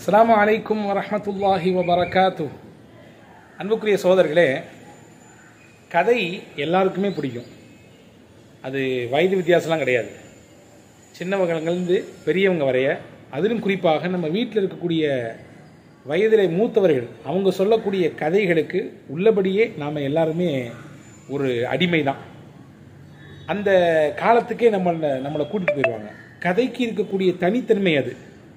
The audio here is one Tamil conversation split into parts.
அஸ்ஸலாமு அலைக்கும் வரஹ்மத்துல்லாஹி வபரகாத்து அன்புக்குரிய சோதர்களே கதை எல்லாருக்குமே பிடிக்கும் அது வயது வித்தியாசம்லாம் கிடையாது சின்னவங்கலேருந்து பெரியவங்க வரைய அதிலும் குறிப்பாக நம்ம வீட்டில் இருக்கக்கூடிய வயதிலே மூத்தவர்கள் அவங்க சொல்லக்கூடிய கதைகளுக்கு உள்ளபடியே நாம் எல்லாருமே ஒரு அடிமை தான் அந்த காலத்துக்கே நம்மளை நம்மளை கூட்டிகிட்டு போயிடுவாங்க கதைக்கு இருக்கக்கூடிய தனித்தன்மை அது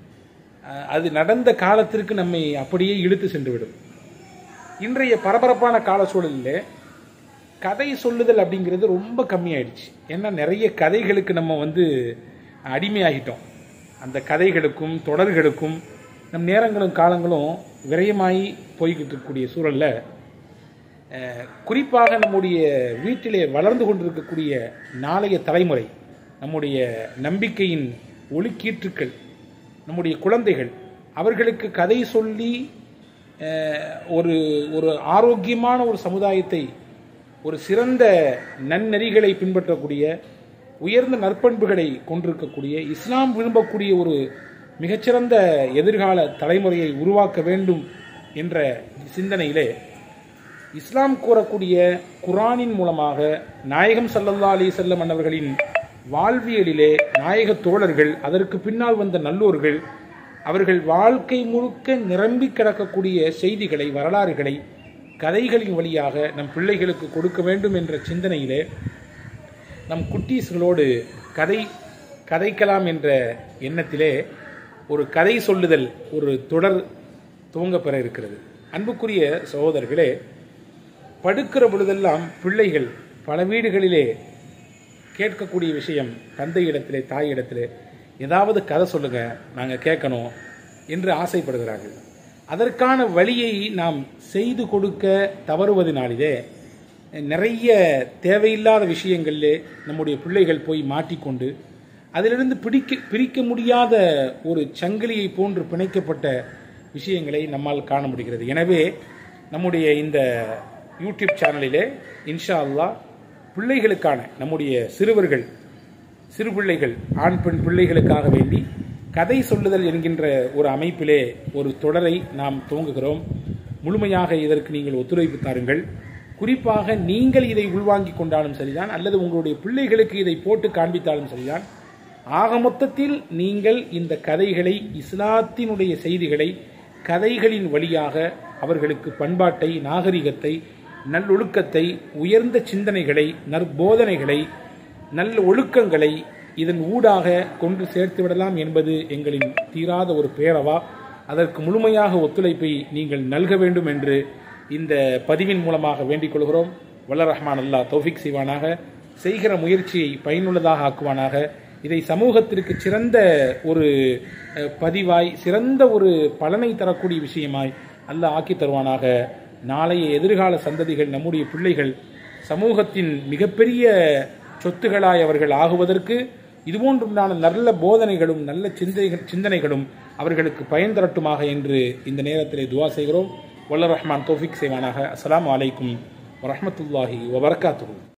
அஹ் அது நடந்த காலத்திற்கு நம்மை அப்படியே இழுத்து சென்று விடும் இன்றைய பரபரப்பான கால சூழலில் கதை சொல்லுதல் அப்படிங்கிறது ரொம்ப கம்மியாயிடுச்சு ஏன்னா நிறைய கதைகளுக்கு நம்ம வந்து அடிமையாகிட்டோம் அந்த கதைகளுக்கும் தொடர்களுக்கும் நம் நேரங்களும் காலங்களும் விரயமாகி போய்கிட்டு இருக்கக்கூடிய சூழலில் அஹ், குறிப்பாக நம்முடைய வீட்டிலே வளர்ந்து கொண்டிருக்கக்கூடிய நாளைய தலைமுறை நம்முடைய நம்பிக்கையின் ஒளிக்கீற்றுக்கள் நம்முடைய குழந்தைகள் அவர்களுக்கு கதை சொல்லி அஹ், ஒரு ஒரு ஆரோக்கியமான ஒரு சமுதாயத்தை ஒரு சிறந்த நன்னெறிகளை பின்பற்றக்கூடிய உயர்ந்த நற்பண்புகளை கொண்டிருக்கக்கூடிய இஸ்லாம் விரும்பக்கூடிய ஒரு மிகச்சிறந்த எதிர்கால தலைமுறையை உருவாக்க வேண்டும் என்ற சிந்தனையிலே இஸ்லாம் கூறக்கூடிய குரானின் மூலமாக நாயகம் ஸல்லல்லாஹு அலைஹி வஸல்லம் அன்னவர்களின் வாழ்வியலிலே நாயக தோழர்கள் அதற்கு பின்னால் வந்த நல்லோர்கள் அவர்கள் வாழ்க்கை முழுக்க நிரம்பி கிடக்கக்கூடிய செய்திகளை வரலாறுகளை கதைகளின் வழியாக நம் பிள்ளைகளுக்கு கொடுக்க வேண்டும் என்ற சிந்தனையிலே நம் குட்டீஸ்களோடு கதை கதைக்கலாம் என்ற எண்ணத்திலே ஒரு கதை சொல்லுதல் ஒரு தொடர் துவங்கப் பெற இருக்கிறது அன்புக்குரிய சகோதரர்களே படுக்கிற பொழுதெல்லாம் பிள்ளைகள் பல வீடுகளிலே கேட்கக்கூடிய விஷயம் தந்தை இடத்திலே தாய் இடத்திலே ஏதாவது கதை சொல்லுங்க நாங்கள் கேட்கணும் என்று ஆசைப்படுகிறார்கள் அதற்கான வழியை நாம் செய்து கொடுக்க தவறுவதனாலே நிறைய தேவையில்லாத விஷயங்களிலே நம்முடைய பிள்ளைகள் போய் மாட்டிக்கொண்டு அதிலிருந்து பிடிக்க பிரிக்க முடியாத ஒரு சங்கிலியை போன்று பிணைக்கப்பட்ட விஷயங்களை நம்மால் காண முடிகிறது எனவே நம்முடைய இந்த யூடியூப் சேனலிலே இன்ஷா அல்லாஹ் பிள்ளைகளுக்கான நம்முடைய சிறுவர்கள் சிறு பிள்ளைகள் ஆண் பெண் பிள்ளைகளுக்காக வேண்டி கதை சொல்லுதல் என்கின்ற ஒரு அமைப்பிலே ஒரு தொடரை நாம் துவங்குகிறோம் முழுமையாக இதற்கு நீங்கள் ஒத்துழைப்பு தாருங்கள் குறிப்பாக நீங்கள் இதை உள்வாங்கிக் கொண்டாலும் சரிதான் அல்லது உங்களுடைய பிள்ளைகளுக்கு இதை போட்டு காண்பித்தாலும் சரிதான் ஆக மொத்தத்தில் நீங்கள் இந்த கதைகளை இஸ்லாத்தினுடைய செய்திகளை கதைகளின் வழியாக அவர்களுக்கு பண்பாட்டை நாகரிகத்தை நல்லொழுக்கத்தை உயர்ந்த சிந்தனைகளை நற்போதனைகளை நல்ல ஒழுக்கங்களை இதன் ஊடாக கொண்டு சேர்த்து விடலாம் என்பது எங்களின் தீராத ஒரு பேரவா அதற்கு முழுமையாக ஒத்துழைப்பை நீங்கள் நல்க வேண்டும் என்று இந்த பதிவின் மூலமாக வேண்டிக் கொள்கிறோம் வல்ல ரஹ்மான் அல்லாஹ் தௌஃபிக் செய்வானாக செய்கிற முயற்சியை பயனுள்ளதாக ஆக்குவானாக இதை சமூகத்திற்கு சிறந்த ஒரு அஹ், பதிவாய் சிறந்த ஒரு பலனை தரக்கூடிய விஷயமாய் அல்லாஹ் ஆக்கி தருவானாக நாளைய எதிர்கால சந்ததிகள் நம்முடைய பிள்ளைகள் சமூகத்தின் மிகப்பெரிய சொத்துகளாய் அவர்கள் ஆகுவதற்கு இதுபோன்றுண்டான நல்ல போதனைகளும் நல்ல சிந்தைகள் சிந்தனைகளும் அவர்களுக்கு பயன் தரட்டுமாக என்று இந்த நேரத்திலே துவா செய்கிறோம் வல்ல ரஹ்மான் தோஃபிக் செய்வானாக அஸ்ஸலாமு அலைக்கும் வரஹ்மத்துல்லாஹி வபரகாத்துஹு